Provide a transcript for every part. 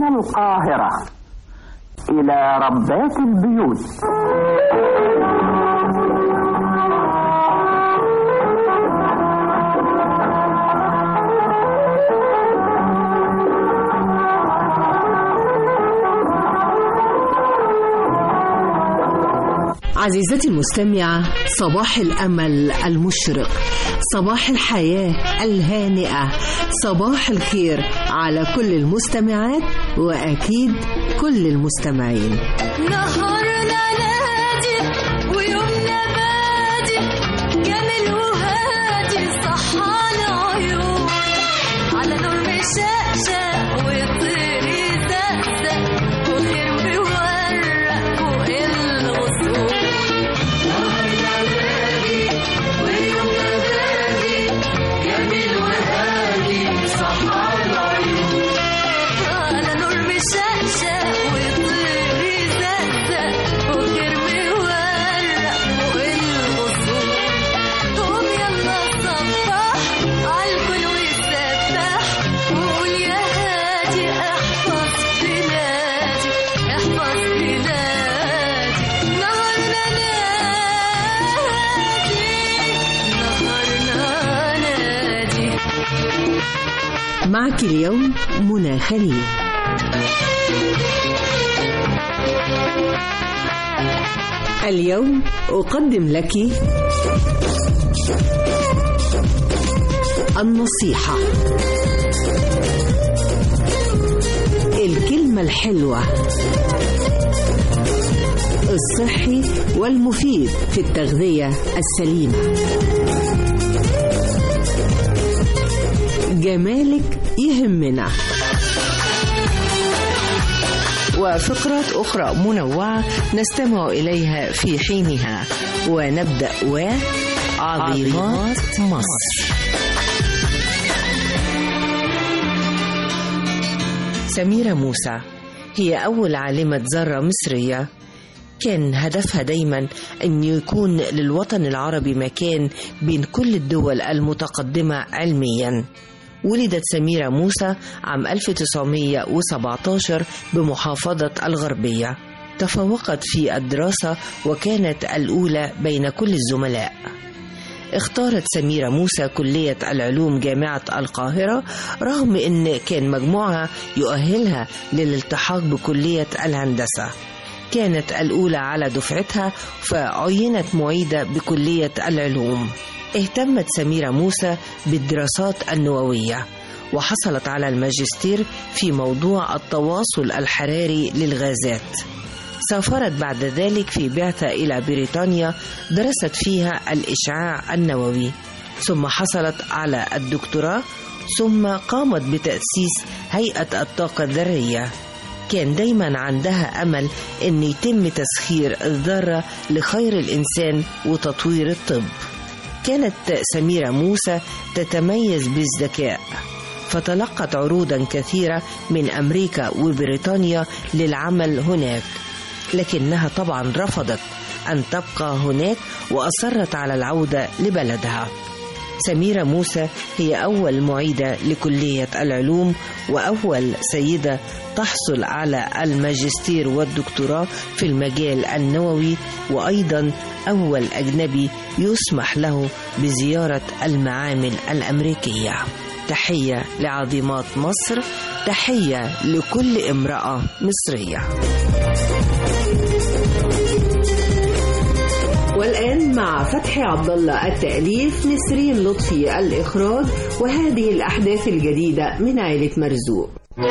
القاهرة إلى ربات البيوت عزيزتي المستمعة صباح الأمل المشرق صباح الحياة الهانئة صباح الخير على كل المستمعات وأكيد كل المستمعين نهارنا نادي ويومنا بادي جميل وهادي صحى العيون على نور مشقشق وطير يزقزق وخير مورق فوق الغصون نهارنا نادي ويومنا بادي جميل وهادي صحى العيون على نور مشقشق وطير يزقزق وخير مورق فوق الغصون قوم يلا صبح عالكل وسبح وقول يا هادي احفظ بلادي احفظ بلادي نهارنا نادي نهارنا نادي معك اليوم منى خليل اليوم أقدم لك النصيحة الكلمة الحلوة الصحي والمفيد في التغذية السليمة جمالك يهمنا وفقرات أخرى منوعة نستمع إليها في حينها ونبدأ و عظيمات مصر سميرة موسى هي أول عالمة ذرة مصرية كان هدفها دايما أن يكون للوطن العربي مكان بين كل الدول المتقدمة علميا ولدت سميرة موسى عام 1917 بمحافظة الغربية تفوقت في الدراسة وكانت الأولى بين كل الزملاء اختارت سميرة موسى كلية العلوم جامعة القاهرة رغم أن كان مجموعها يؤهلها للالتحاق بكلية الهندسة كانت الأولى على دفعتها فعينت معيدة بكلية العلوم اهتمت سميرة موسى بالدراسات النووية وحصلت على الماجستير في موضوع التواصل الحراري للغازات سافرت بعد ذلك في بعثة إلى بريطانيا درست فيها الإشعاع النووي ثم حصلت على الدكتوراه ثم قامت بتأسيس هيئة الطاقة الذرية كان دايما عندها أمل أن يتم تسخير الذرة لخير الإنسان وتطوير الطب كانت سميرة موسى تتميز بالذكاء فتلقت عروضا كثيرة من أمريكا وبريطانيا للعمل هناك لكنها طبعا رفضت أن تبقى هناك وأصرت على العودة لبلدها سميرة موسى هي أول معيدة لكلية العلوم وأول سيدة تحصل على الماجستير والدكتوراه في المجال النووي وأيضا أول أجنبي يسمح له بزيارة المعامل الأمريكية تحية لعظيمات مصر تحية لكل امرأة مصرية والآن مع فتحي عبد الله التأليف نسرين لطفي الإخراج وهذه الأحداث الجديدة من عائلة مرزوق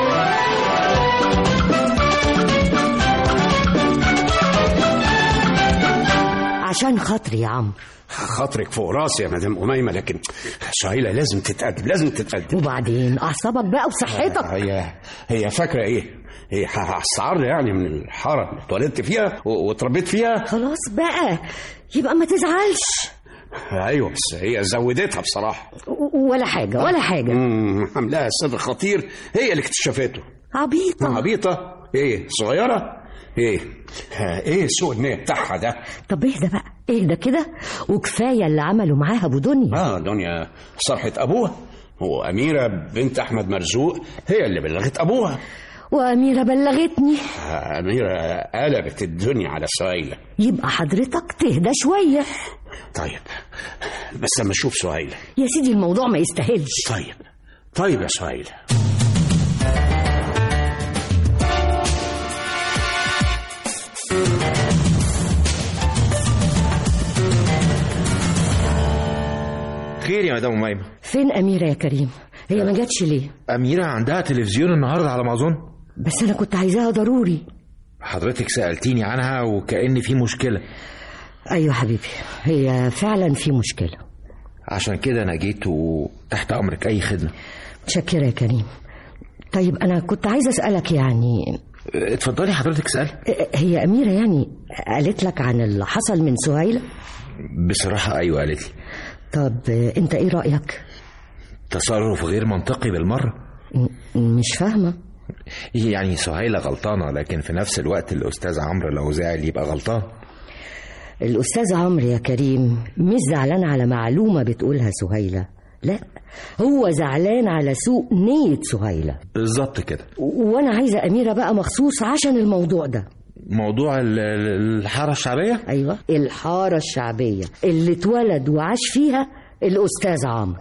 عشان خاطري يا عمرو خاطرك فوق راسي يا مدام أميمة لكن سهيلة لازم تتقدم لازم تتقدم وبعدين أعصابك بقى وصحتك هي هي فاكرة إيه؟ هي هستعر يعني من الحارة اتولدت فيها و- واتربيت فيها خلاص بقى يبقى ما تزعلش أيوة بس هي زودتها بصراحة و- ولا حاجة ولا حاجة مم، عاملاها سر خطير هي اللي اكتشفته عبيطة عبيطة إيه صغيرة إيه ها، إيه سوء النية بتاعها ده طب اهدى بقى اهدى كده وكفاية اللي عملوا معاها أبو دنيا اه دنيا صرحة ابوها واميره بنت احمد مرزوق هي اللي بلغت ابوها وأميرة بلغتني أميرة قلبت الدنيا على سهيلة يبقى حضرتك تهدى شوية طيب بس لما أشوف سهيلة يا سيدي الموضوع ما يستاهلش طيب طيب يا سهيلة خير يا مدام أميمة فين أميرة يا كريم هي ما جاتش ليه أميرة عندها تلفزيون النهاردة على ما أظن بس أنا كنت عايزاها ضروري حضرتك سألتيني عنها وكأن في مشكلة أيوة حبيبي هي فعلا في مشكلة عشان كده أنا جيت وتحت أمرك أي خدمة متشكرة يا كريم طيب أنا كنت عايزة أسألك يعني اتفضلي حضرتك اسألي هي أميرة يعني قالت لك عن اللي حصل من سهيلة بصراحة أيوة قالت لي طب أنت إيه رأيك تصرف غير منطقي بالمرة م- مش فاهمة يعني سهيلة غلطانة لكن في نفس الوقت الأستاذ عمرو لو زعل يبقى غلطان الأستاذ عمرو يا كريم مش زعلان على معلومة بتقولها سهيلة لا هو زعلان على سوء نية سهيلة بالظبط كده و- وأنا عايزة أميرة بقى مخصوص عشان الموضوع ده موضوع ال- ال- الحارة الشعبية أيوة الحارة الشعبية اللي اتولد وعاش فيها الأستاذ عمرو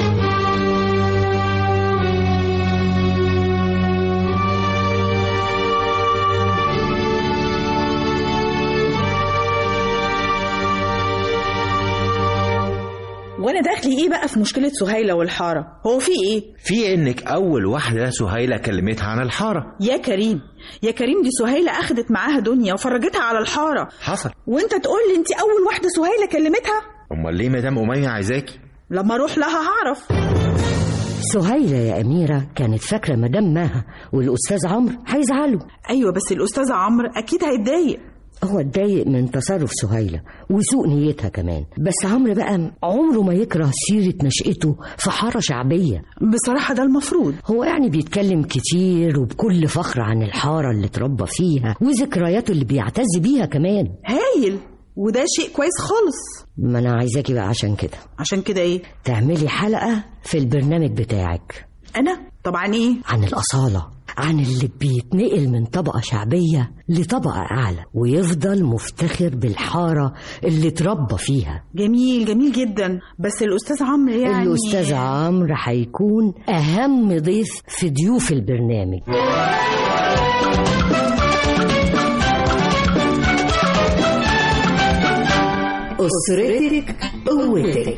وانا داخلي ايه بقى في مشكله سهيله والحاره هو في ايه في إنك أول واحدة سهيلة كلمتها عن الحارة يا كريم يا كريم دي سهيله اخدت معاها دنيا وفرجتها على الحاره حصل وانت تقول لي انت اول واحده سهيله كلمتها أمال ليه مدام أميمة عايزاكي لما اروح لها هعرف سهيلة يا أميرة كانت فاكرة مدام ماها والأستاذ عمرو هيزعلوا ايوه بس الاستاذ عمرو اكيد هيتضايق هو اتضايق من تصرف سهيلة وسوء نيتها كمان بس عمرو بقى عمره ما يكره سيرة نشأته في حارة شعبية بصراحه ده المفروض هو يعني بيتكلم كتير وبكل فخر عن الحارة اللي اتربى فيها وذكرياته اللي بيعتز بيها كمان هايل وده شيء كويس خالص ما أنا عايزاكي بقى عشان كده عشان كده ايه تعملي حلقة في البرنامج بتاعك انا طبعا ايه عن الأصالة عن اللي بيتنقل من طبقة شعبية لطبقة أعلى ويفضل مفتخر بالحارة اللي اتربى فيها جميل جميل جدا بس الاستاذ عمرو يعني الأستاذ عمرو هيكون أهم ضيف في ضيوف البرنامج أسرتك قوتك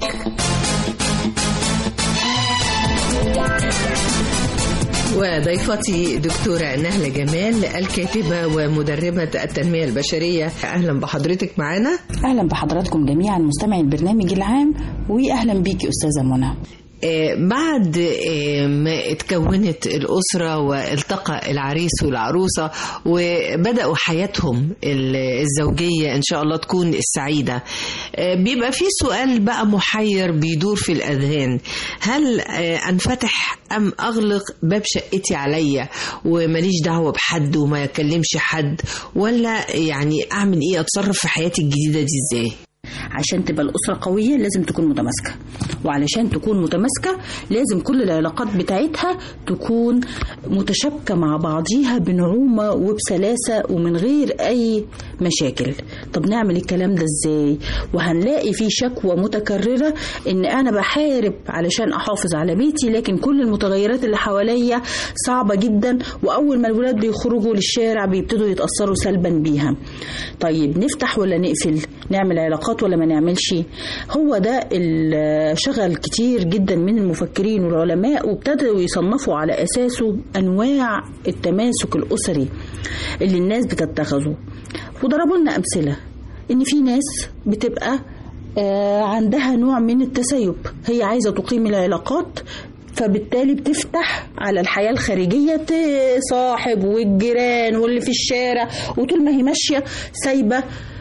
وضيفتي دكتورة نهلة جمال الكاتبة ومدربة التنمية البشرية أهلا بحضرتك معنا اهلا بحضراتكم جميعا مستمعي البرنامج العام واهلا بيكي استاذه منى آه، بعد آه، ما اتكونت الأسرة والتقى العريس والعروسة وبدأوا حياتهم ال- الزوجية إن شاء الله تكون السعيدة آه، بيبقى في سؤال بقى محير بيدور في الأذهان هل آه، أنفتح أم أغلق باب شقتي عليا ومليش دعوة بحد وما يكلمش حد ولا يعني أعمل إيه أتصرف في حياتي الجديدة دي إزاي عشان تبقى الأسرة قوية لازم تكون متماسكة وعلشان تكون متماسكة لازم كل العلاقات بتاعتها تكون متشابكة مع بعضيها بنعومة وبسلاسة ومن غير أي مشاكل طب نعمل الكلام ده ازاي وهنلاقي في شكوى متكررة ان انا بحارب علشان احافظ على بيتي لكن كل المتغيرات اللي حواليا صعبة جدا واول ما الولاد بيخرجوا للشارع بيبتدوا يتأثروا سلبا بيها طيب نفتح ولا نقفل نعمل علاقات ولا ما نعملش هو ده اللي شغل كتير جدا من المفكرين والعلماء وابتدوا يصنفوا على اساسه انواع التماسك الاسري اللي الناس بتتخذه وضربوا لنا امثله ان في ناس بتبقى آه، عندها نوع من التسيب هي عايزه تقيم العلاقات فبالتالي بتفتح على الحياة الخارجية تصاحب والجيران واللي في الشارع وطول ما هي ماشية سايبة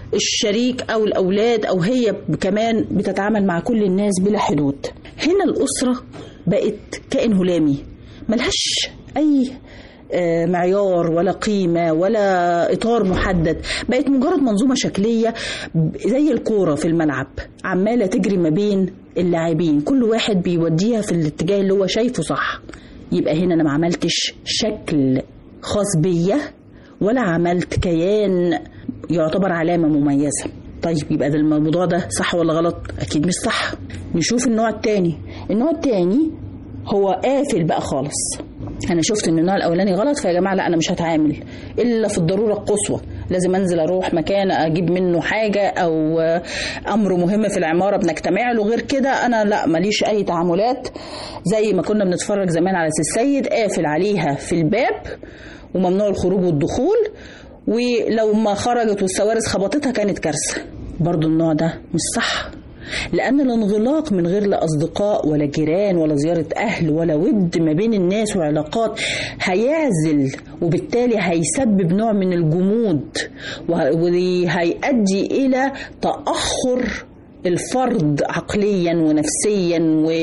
الشريك أو الأولاد أو هي كمان بتتعامل مع كل الناس بلا حدود هنا الأسرة بقت كائن هلامي ملهاش أي آه، معيار ولا قيمة ولا إطار محدد بقت مجرد منظومة شكلية ب- زي الكورة في الملعب عمالة تجري ما بين اللاعبين كل واحد بيوديها في الاتجاه اللي هو شايفه صح يبقى هنا أنا ما عملتش شكل خاص بيا ولا عملت كيان يعتبر علامة مميزة طيب يبقى ده الموضوع ده صح ولا غلط أكيد مش صح نشوف النوع التاني النوع التاني هو قافل بقى خالص انا شفت ان النوع الاولاني غلط فيا جماعه لا انا مش هتعامل الا في الضروره القصوى لازم انزل اروح مكان اجيب منه حاجه او آه، امر مهم في العماره بنجتمع له غير كده انا لا ماليش اي تعاملات زي ما كنا بنتفرج زمان على سي السيد قافل عليها في الباب وممنوع الخروج والدخول ولو ما خرجت والسوارس خبطتها كانت كارثه برضو النوع ده مش صح لأن الانغلاق من غير لا أصدقاء ولا جيران ولا زيارة أهل ولا ود ما بين الناس وعلاقات هيعزل وبالتالي هيسبب نوع من الجمود وه- وهيؤدي إلى تأخر الفرد عقليا ونفسيا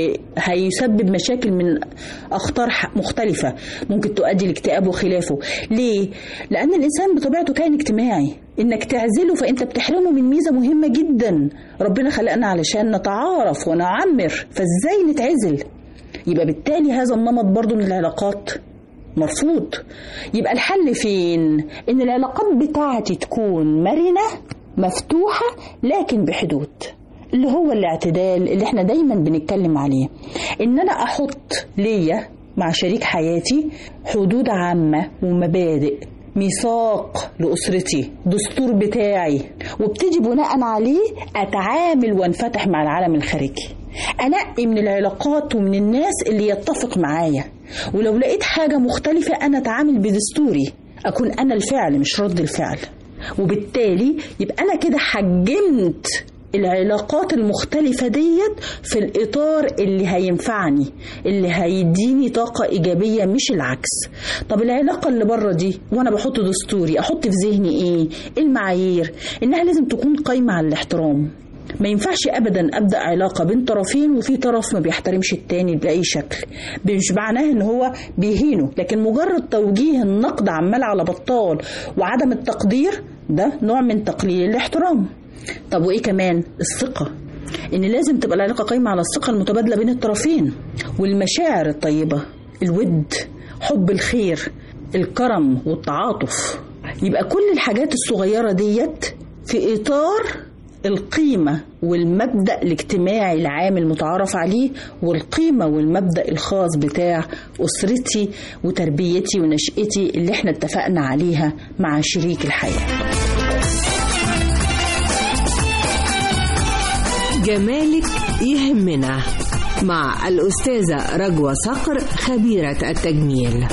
وهيسبب مشاكل من اخطار ح- مختلفه ممكن تؤدي لاكتئاب وخلافه ليه لان الانسان بطبيعته كائن اجتماعي انك تعزله فانت بتحرمه من ميزه مهمه جدا ربنا خلقنا علشان نتعارف ونعمر فازاي نتعزل يبقى بالتالي هذا النمط برضو من العلاقات مرفوض يبقى الحل فين ان العلاقات بتاعتي تكون مرنه مفتوحه لكن بحدود اللي هو الاعتدال اللي احنا دايما بنتكلم عليه ان انا احط ليا مع شريك حياتي حدود عامه ومبادئ ميثاق لأسرتي دستور بتاعي وابتدي بناء عليه أتعامل وانفتح مع العالم الخارجي أنقي من العلاقات ومن الناس اللي يتفق معايا ولو لقيت حاجة مختلفة أنا أتعامل بدستوري أكون أنا الفعل مش رد الفعل وبالتالي يبقى أنا كده حجمت العلاقات المختلفة ديت في الإطار اللي هينفعني اللي هيديني طاقة إيجابية مش العكس طب العلاقة اللي بره دي وأنا بحط دستوري أحط في ذهني إيه إيه المعايير إنها لازم تكون قايمة على الاحترام ما ينفعش ابدا ابدا علاقه بين طرفين وفي طرف ما بيحترمش التاني باي شكل مش معناه ان هو بيهينه لكن مجرد توجيه النقد عمال على بطال وعدم التقدير ده نوع من تقليل الاحترام طب وايه كمان الثقه ان لازم تبقى العلاقه قايمه على الثقه المتبادله بين الطرفين والمشاعر الطيبه الود حب الخير الكرم والتعاطف يبقى كل الحاجات الصغيره ديت في اطار القيمة والمبدأ الاجتماعي العام المتعارف عليه والقيمة والمبدأ الخاص بتاع أسرتي وتربيتي ونشأتي اللي احنا اتفقنا عليها مع شريك الحياة جمالك يهمنا مع الأستاذة رجوة صقر خبيرة التجميل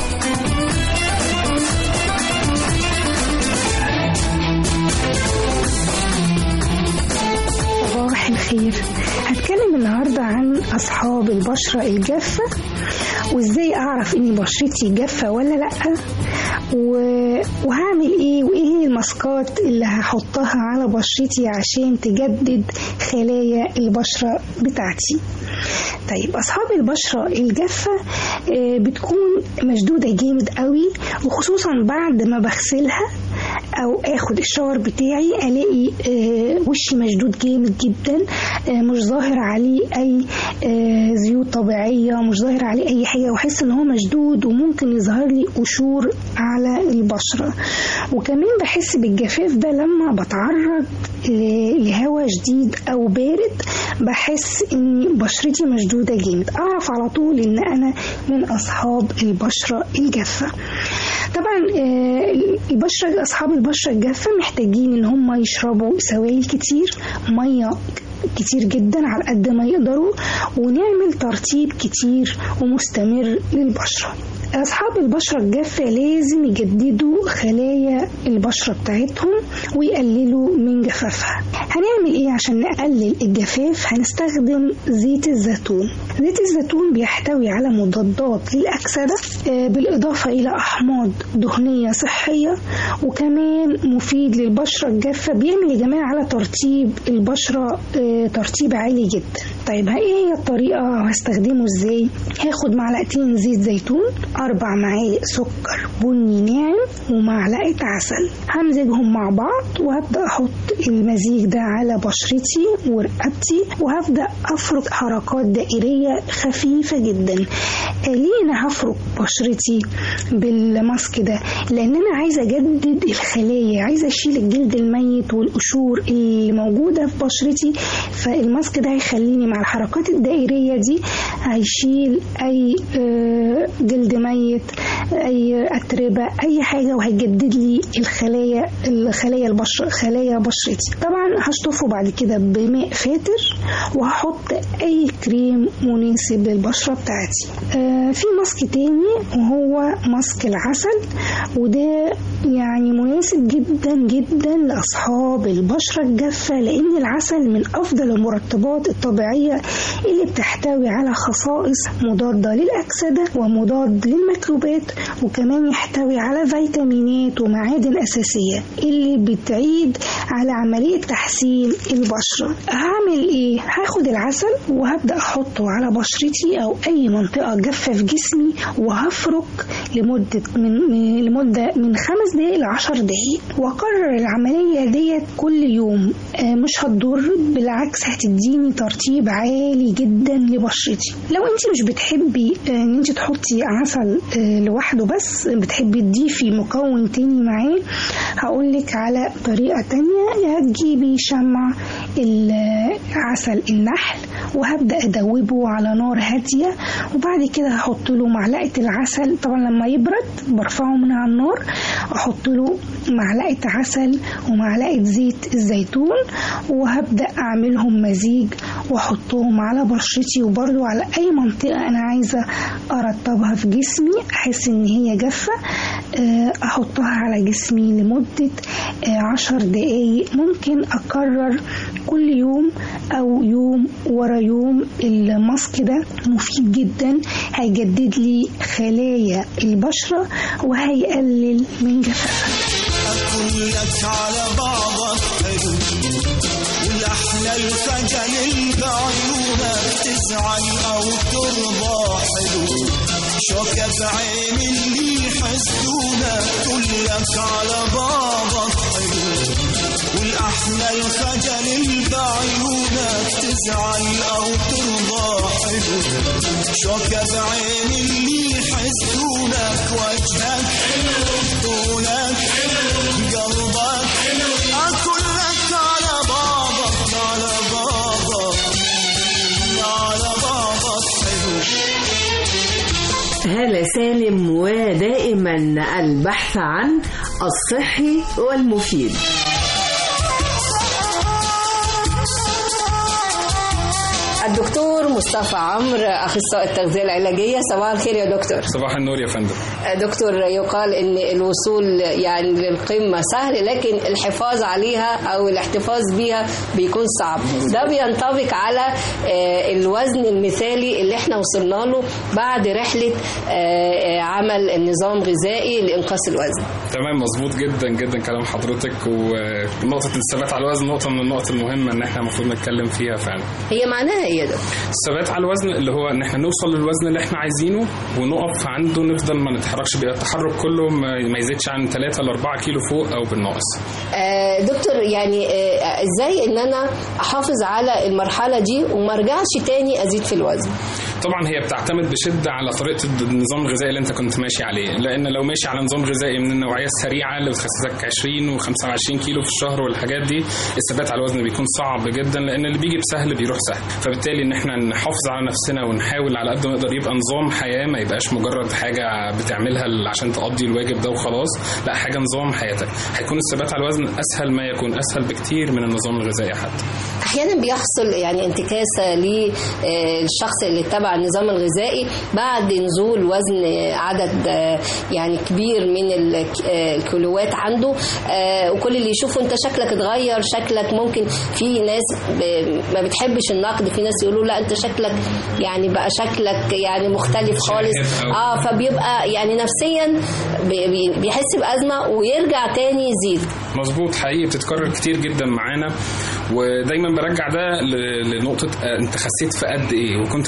صباح الخير هتكلم النهاردة عن أصحاب البشرة الجافة وإزاي أعرف إن بشرتي جافة ولا لأ و... وهعمل إيه وإيه هي الماسكات اللي هحطها على بشرتي عشان تجدد خلايا البشرة بتاعتي طيب أصحاب البشرة الجافة آه، بتكون مشدودة جامد قوي وخصوصا بعد ما بغسلها او اخد الشاور بتاعي الاقي آه، وشي مشدود جامد جدا آه، مش ظاهر عليه اي آه، زيوت طبيعيه مش ظاهر عليه اي حاجه واحس ان هو مشدود وممكن يظهر لي قشور على البشره وكمان بحس بالجفاف ده لما بتعرض ل- لهواء شديد او بارد بحس ان بشرتي مشدوده جامد اعرف على طول ان انا من اصحاب البشره الجافه طبعا آه، البشره اصحاب البشره الجافه محتاجين ان هم يشربوا سوائل كتير ميه كتير جدا على قد ما يقدروا ونعمل ترطيب كتير ومستمر للبشره أصحاب البشرة الجافة لازم يجددوا خلايا البشرة بتاعتهم ويقللوا من جفافها هنعمل إيه عشان نقلل الجفاف هنستخدم زيت الزيتون زيت الزيتون بيحتوي على مضادات للأكسدة آه، بالإضافة إلى أحماض دهنية صحية وكمان مفيد للبشرة الجافة بيعمل يا جماعة على ترطيب البشرة آه، ترطيب عالي جدا طيب ايه هي الطريقة هستخدمه ازاي هاخد معلقتين زيت زيتون أربع معالق سكر بني ناعم ومعلقة عسل همزجهم مع بعض وهبدأ أحط المزيج ده على بشرتي ورقبتي وهبدأ أفرك حركات دائرية خفيفة جدا آه، ليه أنا هفرك بشرتي بالماسك ده لأن أنا عايزة أجدد الخلايا عايزة أشيل الجلد الميت والقشور اللي موجودة في بشرتي فالماسك ده هيخليني مع الحركات الدائرية دي هيشيل أي آه، جلد ميت أي أتربة أي حاجة وهيجدد لي الخلايا الخلايا البشرة خلايا بشرتي طبعا هشطفه بعد كده بماء فاتر وهحط أي كريم مناسب للبشرة بتاعتي آه، في ماسك تاني وهو ماسك العسل وده يعني مناسب جدا جدا لأصحاب البشرة الجافة لأن العسل من أفضل المرطبات الطبيعية اللي بتحتوي على خصائص مضادة للأكسدة ومضاد للميكروبات وكمان يحتوي على فيتامينات ومعادن أساسية اللي بتعيد على عملية تحسين البشرة هعمل إيه؟ هاخد العسل وهبدأ أحطه على بشرتي أو أي منطقة جافة في جسمي وهفرك لمدة من, من لمدة من خمس دقايق لعشر دقايق وأكرر العملية ديت كل يوم آه، مش هتضر بالعكس هتديني ترطيب عالي جدا لبشرتي لو انت مش بتحبي آه، ان انت تحطي عسل آه، لوحده بس بتحبي تضيفي مكون تاني معاه هقولك على طريقة تانية هتجيبي شمع عسل النحل وهبدأ أدوبه على نار هادية وبعد كده هحط له معلقة العسل طبعا لما يبرد برفعه من على النار أحط له معلقة عسل ومعلقة زيت الزيتون وهبدأ أعملهم مزيج وأحطهم على بشرتي وبرضو على أي منطقة أنا عايزة أرطبها في جسمي أحس إن هي جافة آه، أحطها على جسمي لمدة آه، عشر دقايق ممكن أكرر كل يوم أو يوم ورا يوم الماسك ده مفيد جدا هيجدد لي خلايا البشرة وهيقلل من جفافها كلك على بعضك حلو والأحلى الخجل اللي بعيونك تزعل أو ترضى حلو شوكة بعين اللي يحسدونك كلك على بعضك حلو والأحلى الخجل اللي بعيونك تزعل أو ترضى حلو شوكة بعين اللي يحسدونك وجهك طولك قلبك أكلك على بابك على بابك على بابك حلو هالة سالم ودائما البحث عن الصحي والمفيد الدكتور مصطفى عمرو اخصائي التغذيه العلاجيه صباح الخير يا دكتور صباح النور يا فندم دكتور يقال ان الوصول يعني للقمه سهل لكن الحفاظ عليها او الاحتفاظ بيها بيكون صعب ده بينطبق على آه، الوزن المثالي اللي احنا وصلنا له بعد رحله آه، آه، عمل النظام غذائي لانقاص الوزن تمام مظبوط جدا جدا كلام حضرتك ونقطة الثبات على الوزن نقطة من النقط المهمة ان احنا المفروض نتكلم فيها فعلا هي معناها ايه يا دكتور الثبات على الوزن اللي هو ان احنا نوصل للوزن اللي احنا عايزينه ونقف عنده نفضل ما نتحركش بيبقى التحرك كله ما ما يزيدش عن 3 ل 4 كيلو فوق او بالناقص آه، دكتور يعني آه، ازاي ان انا احافظ على المرحله دي وما ارجعش تاني ازيد في الوزن طبعا هي بتعتمد بشده على طريقه النظام الغذائي اللي انت كنت ماشي عليه لان لو ماشي على نظام غذائي من النوعيه السريعه اللي بتخسسك 20 و25 كيلو في الشهر والحاجات دي الثبات على الوزن بيكون صعب جدا لان اللي بيجي بسهل بيروح سهل فبالتالي ان احنا نحافظ على نفسنا ونحاول على قد ما نقدر يبقى نظام حياه ما يبقاش مجرد حاجه بتعملها عشان تقضي الواجب ده وخلاص لا حاجه نظام حياتك هيكون الثبات على الوزن اسهل ما يكون اسهل بكتير من النظام الغذائي حتى احيانا بيحصل يعني انتكاسه للشخص اللي اتبع النظام الغذائي بعد نزول وزن آه، عدد آه، يعني كبير من ال- آه، الكيلوات عنده آه، وكل اللي يشوفه انت شكلك اتغير شكلك ممكن في ناس ب- ما بتحبش النقد في ناس يقولوا لا انت شكلك يعني بقى شكلك يعني مختلف خالص شاهد أو- اه فبيبقى يعني نفسيا بي- بي- بيحس بازمه ويرجع تاني يزيد مظبوط حقيقي بتتكرر كتير جدا معانا ودايما برجع ده ل- لنقطه آه، انت خسيت في قد ايه وكنت بتاخد العوامل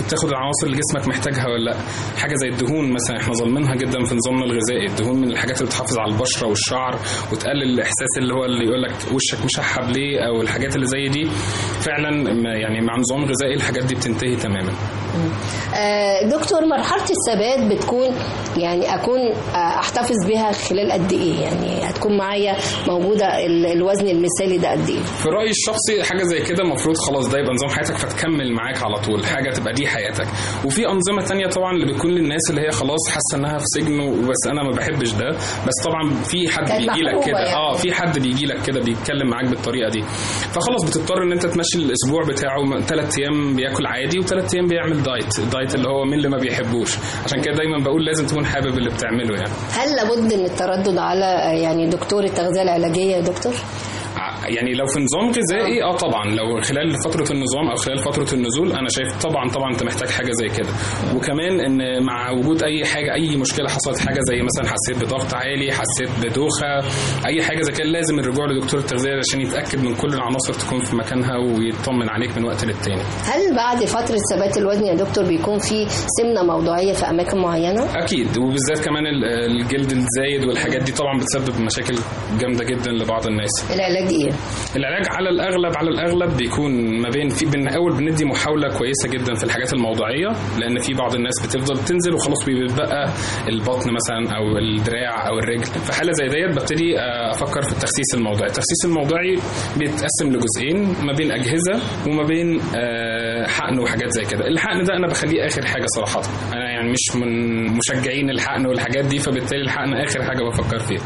العناصر اللي جسمك محتاجها ولا لا حاجه زي الدهون مثلا احنا ظالمينها جدا في نظامنا الغذائي الدهون من الحاجات اللي بتحافظ على البشره والشعر وتقلل الاحساس اللي هو اللي يقول لك وشك مشحب ليه او الحاجات اللي زي دي فعلا ما- يعني مع نظام غذائي الحاجات دي بتنتهي تماما آه، دكتور مرحلة الثبات بتكون يعني أكون آه، أحتفظ بها خلال قد إيه يعني هتكون معايا موجودة ال- الوزن المثالي ده قد إيه في رايي الشخصي حاجه زي كده المفروض خلاص ده يبقى نظام حياتك فتكمل معاك على طول حاجه تبقى دي حياتك وفي انظمه تانية طبعا اللي بتكون للناس اللي هي خلاص حاسه انها في سجن وبس انا ما بحبش ده بس طبعا في حد كانت بيجي لك محبوبة كده يعني. اه في حد بيجي لك كده بيتكلم معاك بالطريقه دي فخلاص بتضطر ان انت تمشي الاسبوع بتاعه ثلاث ايام بياكل عادي وثلاث ايام بيعمل دايت الدايت اللي هو مين اللي ما بيحبوش عشان كده دايما بقول لازم تكون حابب اللي بتعمله يعني هل لابد من التردد على آه، يعني دكتور التغذية العلاجية يا دكتور؟ يعني لو في نظام غذائي اه طبعا لو خلال فتره النظام او خلال فتره النزول انا شايف طبعا طبعا انت محتاج حاجه زي كده وكمان ان مع وجود اي حاجه اي مشكله حصلت حاجه زي مثلا حسيت بضغط عالي حسيت بدوخه اي حاجه زي كده لازم الرجوع لدكتور التغذيه عشان يتاكد من كل العناصر تكون في مكانها ويطمن عليك من وقت للتاني هل بعد فترة ثبات الوزن يا دكتور بيكون في سمنة موضوعية في أماكن معينة؟ اكيد وبالذات كمان ال- الجلد الزايد والحاجات دي طبعا بتسبب مشاكل جامده جدا لبعض الناس العلاج إيه؟ العلاج على الاغلب على الاغلب بيكون ما بين في بنحاول بندي محاوله كويسه جدا في الحاجات الموضعيه لان في بعض الناس بتفضل تنزل وخلاص بيبقى البطن مثلا او الدراع او الرجل في حاله زي ديت ببتدي آه، افكر في التخسيس الموضعي التخسيس الموضعي بيتقسم لجزئين ما بين اجهزه وما بين آه، حقن وحاجات زي كده الحقن ده انا بخليه اخر حاجه صراحه انا يعني مش من مشجعين الحقن والحاجات دي فبالتالي الحقن اخر حاجه بفكر فيها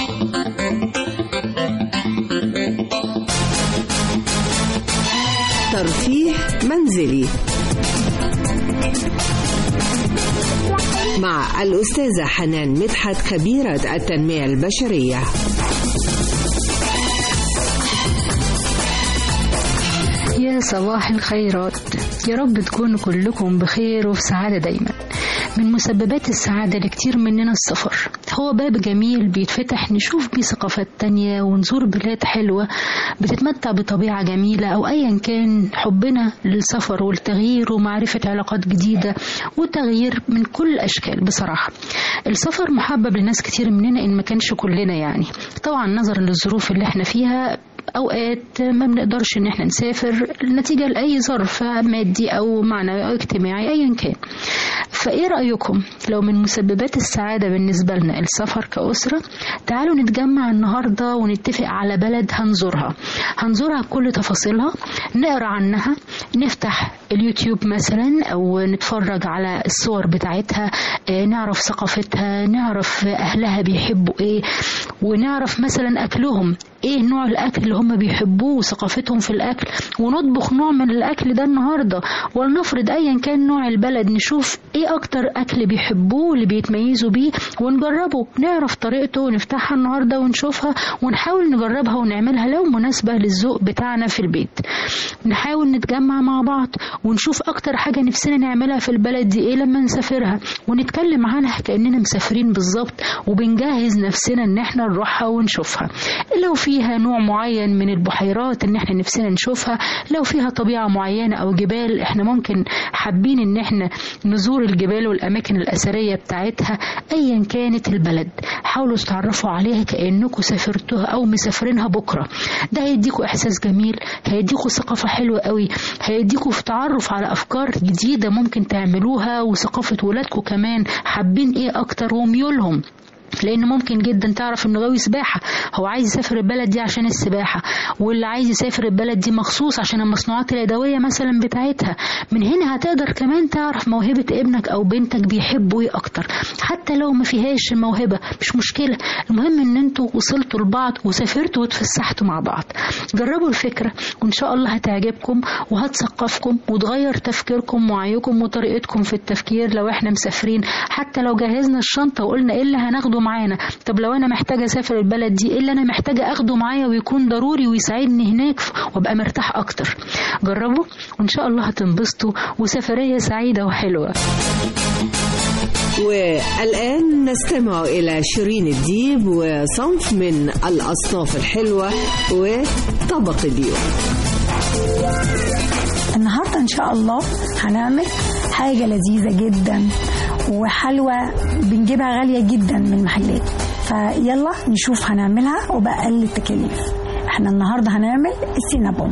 ترفيه منزلي مع الأستاذة حنان مدحت خبيرة التنمية البشرية يا صباح الخيرات يا رب تكونوا كلكم بخير وفي سعادة دايما من مسببات السعادة لكتير مننا السفر هو باب جميل بيتفتح نشوف بيه ثقافات تانية ونزور بلاد حلوة بتتمتع بطبيعة جميلة أو أيا كان حبنا للسفر والتغيير ومعرفة علاقات جديدة وتغيير من كل الأشكال بصراحة السفر محبب لناس كتير مننا إن ما كانش كلنا يعني طبعا نظرا للظروف اللي احنا فيها اوقات ما بنقدرش ان احنا نسافر نتيجه لاي ظرف مادي او معنوي او اجتماعي ايا كان فايه رايكم لو من مسببات السعاده بالنسبه لنا السفر كاسره تعالوا نتجمع النهارده ونتفق على بلد هنزورها هنزورها بكل تفاصيلها نقرا عنها نفتح اليوتيوب مثلا او نتفرج على الصور بتاعتها آه، نعرف ثقافتها نعرف اهلها بيحبوا ايه ونعرف مثلا اكلهم ايه نوع الاكل اللي هم بيحبوه وثقافتهم في الاكل ونطبخ نوع من الاكل ده النهارده ولنفرض ايا كان نوع البلد نشوف ايه اكتر اكل بيحبوه اللي بيتميزوا بيه ونجربه نعرف طريقته ونفتحها النهارده ونشوفها ونحاول نجربها ونعملها لو مناسبه للذوق بتاعنا في البيت نحاول نتجمع مع بعض ونشوف اكتر حاجه نفسنا نعملها في البلد دي ايه لما نسافرها ونتكلم عنها كاننا مسافرين بالظبط وبنجهز نفسنا ان احنا نروحها ونشوفها لو فيها نوع معين من البحيرات ان احنا نفسنا نشوفها لو فيها طبيعه معينه او جبال احنا ممكن حابين ان احنا نزور الجبال والاماكن الاثريه بتاعتها ايا كانت البلد حاولوا تتعرفوا عليها كانكم سافرتوها او مسافرينها بكره ده هيديكوا احساس جميل هيديكوا ثقافه حلوه قوي هيديكوا في تعرف على افكار جديده ممكن تعملوها وثقافه ولادكم كمان حابين ايه اكتر وميولهم لان ممكن جدا تعرف انه غاوي سباحه هو عايز يسافر البلد دي عشان السباحه واللي عايز يسافر البلد دي مخصوص عشان المصنوعات اليدويه مثلا بتاعتها من هنا هتقدر كمان تعرف موهبه ابنك او بنتك بيحبوا ايه اكتر حتى لو ما فيهاش الموهبه مش مشكله المهم ان انتوا وصلتوا لبعض وسافرتوا واتفسحتوا مع بعض جربوا الفكره وان شاء الله هتعجبكم وهتثقفكم وتغير تفكيركم وعيكم وطريقتكم في التفكير لو احنا مسافرين حتى لو جهزنا الشنطه وقلنا ايه اللي هناخده معانا طب لو انا محتاجه اسافر البلد دي ايه اللي انا محتاجه اخده معايا ويكون ضروري ويساعدني هناك وابقى مرتاح اكتر جربوا وان شاء الله هتنبسطوا وسفريه سعيده وحلوه والآن نستمع إلى شيرين الديب وصنف من الأصناف الحلوة وطبق اليوم النهارده ان شاء الله هنعمل حاجه لذيذه جدا وحلوى بنجيبها غاليه جدا من المحلات فيلا نشوف هنعملها وبأقل التكاليف احنا النهارده هنعمل السينابون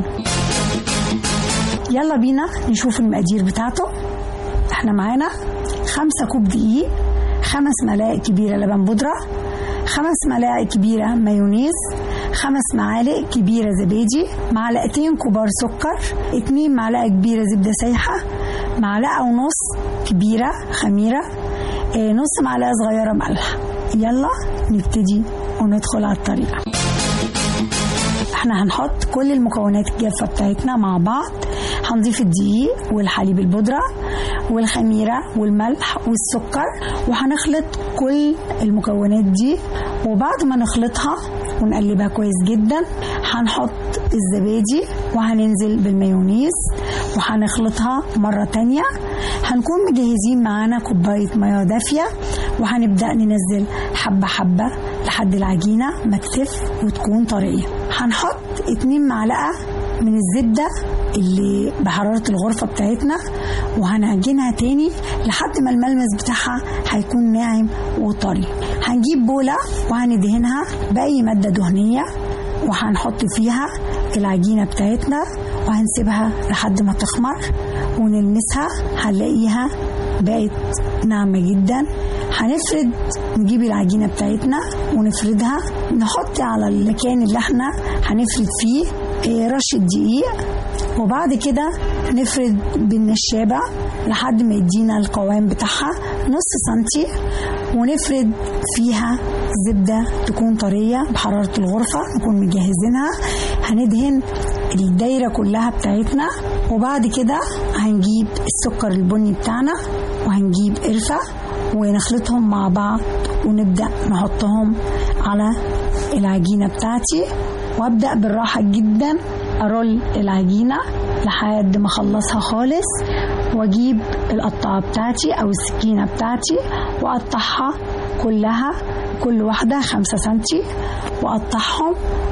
يلا بينا نشوف المقادير بتاعته احنا معانا خمسة كوب دقيق خمس ملاعق كبيرة لبن بودرة خمس ملاعق كبيرة مايونيز خمس معالق كبيرة زبادي معلقتين كبار سكر اتنين معلقة كبيرة زبدة سايحة معلقة ونص كبيرة خميرة اه نص معلقة صغيرة ملح يلا نبتدي وندخل على الطريقة احنا هنحط كل المكونات الجافة بتاعتنا مع بعض هنضيف الدقيق والحليب البودرة والخميرة والملح والسكر وهنخلط كل المكونات دي وبعد ما نخلطها ونقلبها كويس جدا هنحط الزبادي وهننزل بالمايونيز وهنخلطها مرة تانية هنكون مجهزين معانا كوباية مياه دافية وهنبدأ ننزل حبة حبة لحد العجينة ما تخف وتكون طرية هنحط اتنين معلقة من الزبدة اللي بحرارة الغرفة بتاعتنا وهنعجنها تاني لحد ما الملمس بتاعها هيكون ناعم وطري هنجيب بولة وهندهنها بأي مادة دهنية وهنحط فيها العجينة بتاعتنا وهنسيبها لحد ما تخمر ونلمسها هنلاقيها بقت ناعمة جدا هنفرد نجيب العجينة بتاعتنا ونفردها نحط على المكان اللي احنا هنفرد فيه اه، رشة دقيق وبعد كده نفرد بالنشابة لحد ما يدينا القوام بتاعها نص سنتي ونفرد فيها زبدة تكون طرية بحرارة الغرفة نكون مجهزينها هندهن الدايرة كلها بتاعتنا وبعد كده هنجيب السكر البني بتاعنا وهنجيب قرفة ونخلطهم مع بعض ونبدأ نحطهم على العجينة بتاعتي وابدأ بالراحة جدا أرول العجينة لحد ما أخلصها خالص وأجيب القطعة بتاعتي أو السكينة بتاعتي وأقطعها كلها كل واحدة خمسة سنتي وأقطعهم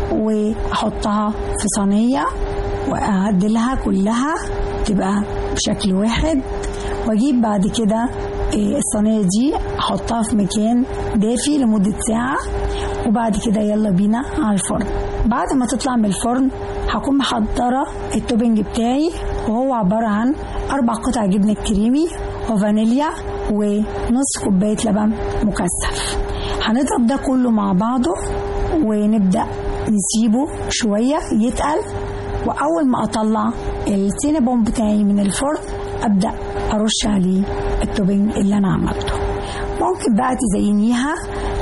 وأحطها في صينية وأعدلها كلها تبقى بشكل واحد وأجيب بعد كده إيه، الصينية دي أحطها في مكان دافي لمدة ساعة وبعد كده يلا بينا على الفرن بعد ما تطلع من الفرن هكون محضرة التوبنج بتاعي وهو عبارة عن أربع قطع جبنة كريمي وفانيليا ونص كوباية لبن مكثف هنضرب ده كله مع بعضه ونبدأ نسيبه شوية يتقل وأول ما أطلع السينابون بتاعي من الفرن أبدأ أرش عليه التوبنج اللي أنا عملته ممكن بقى تزينيها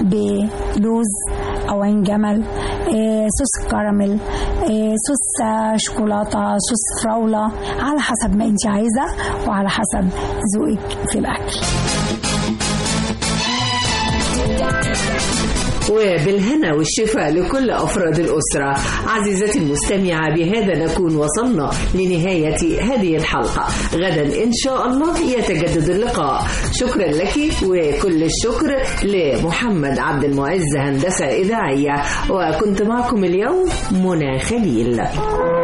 بلوز أو عين جمل آه، صوص كراميل آه، صوص آه، شوكولاتة صوص فراولة على حسب ما انت عايزة وعلى حسب ذوقك في الأكل وبالهنا والشفاء لكل أفراد الأسرة عزيزتي المستمعة بهذا نكون وصلنا لنهاية هذه الحلقة غدا إن شاء الله يتجدد اللقاء شكرا لك وكل الشكر لمحمد عبد المعز هندسة إذاعية وكنت معكم اليوم منى خليل